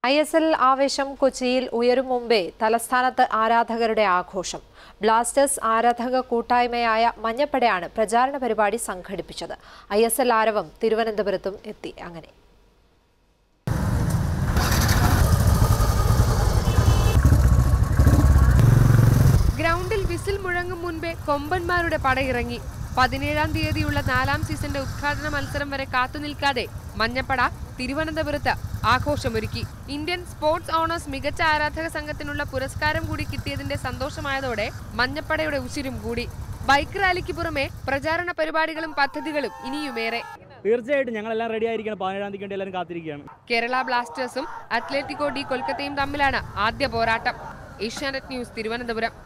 I S L ആവേശം കൊച്ചിയിൽ ഉയരും മുമ്പേ തലസ്ഥാനത്ത് ആരാധകരുടെ ആഘോഷം ബ്ലാസ്റ്റേഴ്സ് ആരാധക കൂട്ടായ്മയായ മഞ്ഞപ്പടയാണ് പ്രചാരണ പരിപാടി സംഘടിപ്പിച്ചത് ഐ എസ് എൽ ആരവം തിരുവനന്തപുരത്തും എത്തി അങ്ങനെ ഗ്രൗണ്ടിൽ വിസിൽ മുഴങ്ങും മുൻപേ കൊമ്പന്മാരുടെ പടയിറങ്ങി പതിനേഴാം തീയതിയുള്ള നാലാം സീസന്റെ ഉദ്ഘാടന മത്സരം വരെ കാത്തുനിൽക്കാതെ മഞ്ഞപ്പട തിരുവനന്തപുരത്ത് ആഘോഷമൊരുക്കി ഇന്ത്യൻ സ്പോർട്സ് ഓണേഴ്സ് മികച്ച ആരാധക സംഘത്തിനുള്ള പുരസ്കാരം കൂടി കിട്ടിയതിന്റെ സന്തോഷമായതോടെ മഞ്ഞപ്പടയുടെ ഉശിരും കൂടി ബൈക്ക് റാലിക്ക് പുറമെ പ്രചാരണ പരിപാടികളും പദ്ധതികളും ഇനിയുമേറെ തീർച്ചയായിട്ടും ഞങ്ങളെല്ലാം റെഡി ആയിരിക്കണം പതിനേഴാം തീയതിക്ക് വേണ്ടി എല്ലാവരും കാത്തിരിക്കുകയാണ് കേരള ബ്ലാസ്റ്റേഴ്സും അത്ലറ്റിക്കോ ഡി കൊൽക്കത്തയും തമ്മിലാണ് ആദ്യ പോരാട്ടം ഏഷ്യാനെറ്റ് ന്യൂസ് തിരുവനന്തപുരം